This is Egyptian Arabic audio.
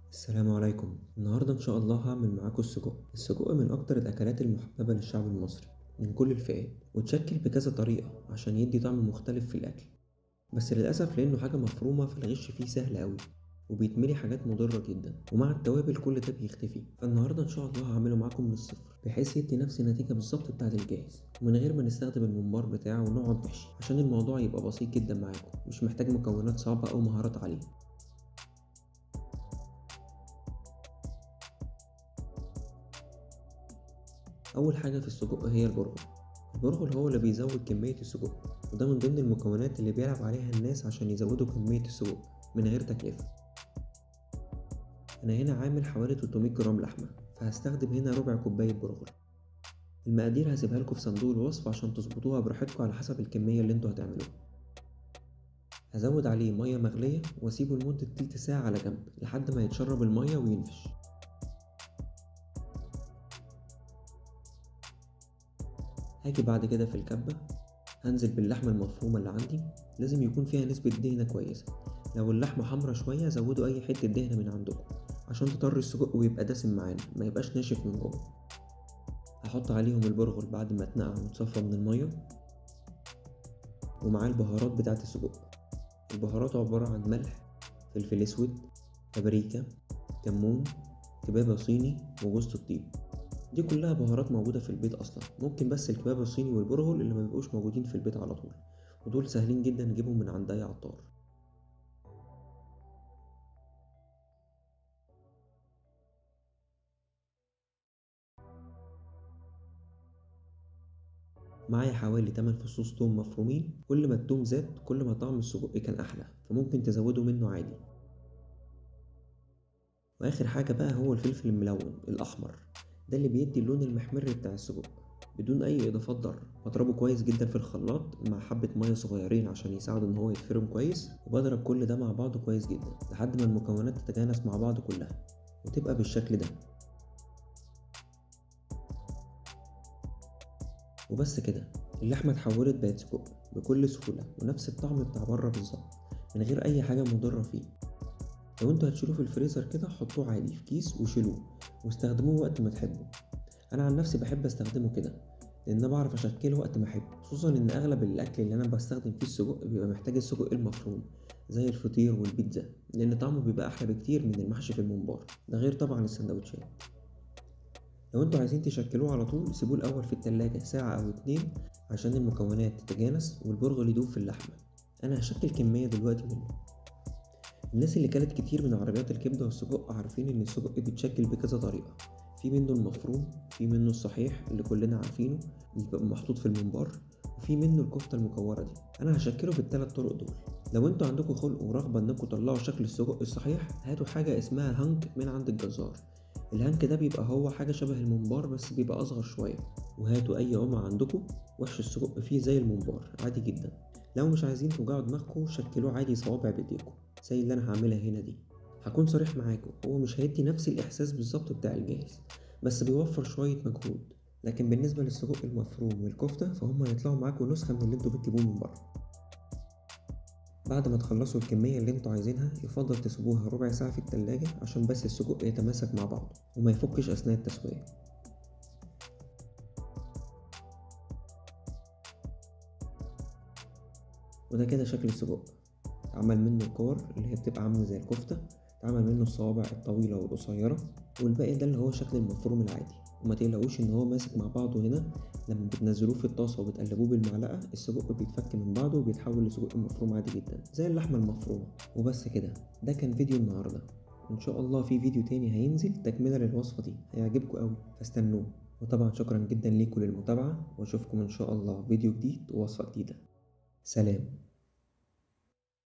السلام عليكم النهاردة إن شاء الله هعمل معاكم السجق السجق من أكتر الأكلات المحببة للشعب المصري من كل الفئات وتشكل بكذا طريقة عشان يدي طعم مختلف في الأكل بس للأسف لأنه حاجة مفرومة فالغش فيه سهل أوي وبيتملي حاجات مضرة جدا ومع التوابل كل ده بيختفي فالنهاردة إن شاء الله هعمله معاكم من الصفر بحيث يدي نفس النتيجة بالظبط بتاعة الجاهز ومن غير ما نستخدم الممبار بتاعه ونقعد نحشي عشان الموضوع يبقى بسيط جدا معاكم مش محتاج مكونات صعبة أو مهارات عالية أول حاجة في السجق هي البرغل البرغل هو اللي بيزود كمية السجق وده من ضمن المكونات اللي بيلعب عليها الناس عشان يزودوا كمية السجق من غير تكلفة أنا هنا عامل حوالي 300 جرام لحمة فهستخدم هنا ربع كوباية برغل المقادير هسيبها لكم في صندوق الوصف عشان تظبطوها براحتكم على حسب الكمية اللي انتوا هتعملوها هزود عليه مية مغلية واسيبه لمدة تلت ساعة على جنب لحد ما يتشرب المية وينفش هاجي بعد كده في الكبة هنزل باللحمة المفرومة اللي عندي لازم يكون فيها نسبة دهنة كويسة لو اللحمة حمرا شوية زودوا أي حتة دهنة من عندكم عشان تطر السجق ويبقى دسم معانا ما يبقاش ناشف من جوه هحط عليهم البرغل بعد ما اتنقع وتصفى من المية ومعاه البهارات بتاعة السجق البهارات عبارة عن ملح فلفل اسود بابريكا كمون كبابة صيني وجوز الطيب دي كلها بهارات موجودة في البيت أصلا ممكن بس الكباب الصيني والبرغل اللي ما بيبقوش موجودين في البيت على طول ودول سهلين جدا نجيبهم من عند أي عطار معايا حوالي 8 فصوص توم مفرومين كل ما التوم زاد كل ما طعم السجق كان أحلى فممكن تزودوا منه عادي وآخر حاجة بقى هو الفلفل الملون الأحمر ده اللي بيدي اللون المحمر بتاع السجق بدون اي اضافات ضاره بضربه كويس جدا في الخلاط مع حبه ميه صغيرين عشان يساعده ان هو يتفرم كويس وبضرب كل ده مع بعضه كويس جدا لحد ما المكونات تتجانس مع بعض كلها وتبقى بالشكل ده وبس كده اللحمه اتحولت بقت سجق بكل سهوله ونفس الطعم بتاع بره بالظبط من غير اي حاجه مضره فيه لو انتوا هتشيلوه في الفريزر كده حطوه عادي في كيس وشيلوه واستخدموه وقت ما تحبوا انا عن نفسي بحب استخدمه كده لان انا بعرف اشكله وقت ما احب خصوصا ان اغلب الاكل اللي انا بستخدم فيه السجق بيبقى محتاج السجق المفروم زي الفطير والبيتزا لان طعمه بيبقى احلى بكتير من المحشي في الممبار ده غير طبعا السندوتشات لو انتوا عايزين تشكلوه على طول سيبوه الاول في التلاجة ساعة او اتنين عشان المكونات تتجانس والبرغل يدوب في اللحمة انا هشكل كمية دلوقتي منه الناس اللي كلت كتير من عربيات الكبدة والسجق عارفين ان السجق بيتشكل بكذا طريقة في منه المفروم في منه الصحيح اللي كلنا عارفينه اللي بيبقى محطوط في الممبار وفي منه الكفتة المكورة دي انا هشكله بالثلاث طرق دول لو انتوا عندكم خلق ورغبة انكم تطلعوا شكل السجق الصحيح هاتوا حاجة اسمها هانك من عند الجزار الهانك ده بيبقى هو حاجة شبه الممبار بس بيبقى أصغر شوية وهاتوا أي قمع عندكم وحش السجق فيه زي الممبار عادي جدا لو مش عايزين توجعوا دماغكم شكلوه عادي صوابع بايديكم زي اللي انا هعملها هنا دي هكون صريح معاكم هو مش هيدي نفس الاحساس بالظبط بتاع الجاهز بس بيوفر شويه مجهود لكن بالنسبه للسجق المفروم والكفته فهم هيطلعوا معاكم نسخه من اللي انتوا بتجيبوه من بره بعد ما تخلصوا الكمية اللي انتوا عايزينها يفضل تسيبوها ربع ساعة في التلاجة عشان بس السجق يتماسك مع بعضه وما يفكش أثناء التسوية وده كده شكل السجق اتعمل منه الكور اللي هي بتبقى عاملة زي الكفتة اتعمل منه الصوابع الطويلة والقصيرة والباقي ده اللي هو شكل المفروم العادي وما تقلقوش ان هو ماسك مع بعضه هنا لما بتنزلوه في الطاسة وبتقلبوه بالمعلقة السجق بيتفك من بعضه وبيتحول لسجق مفروم عادي جدا زي اللحمة المفرومة وبس كده ده كان فيديو النهاردة وان شاء الله في فيديو تاني هينزل تكملة للوصفة دي هيعجبكم قوي فاستنوه وطبعا شكرا جدا ليكم للمتابعة واشوفكم ان شاء الله فيديو جديد ووصفة جديدة سلام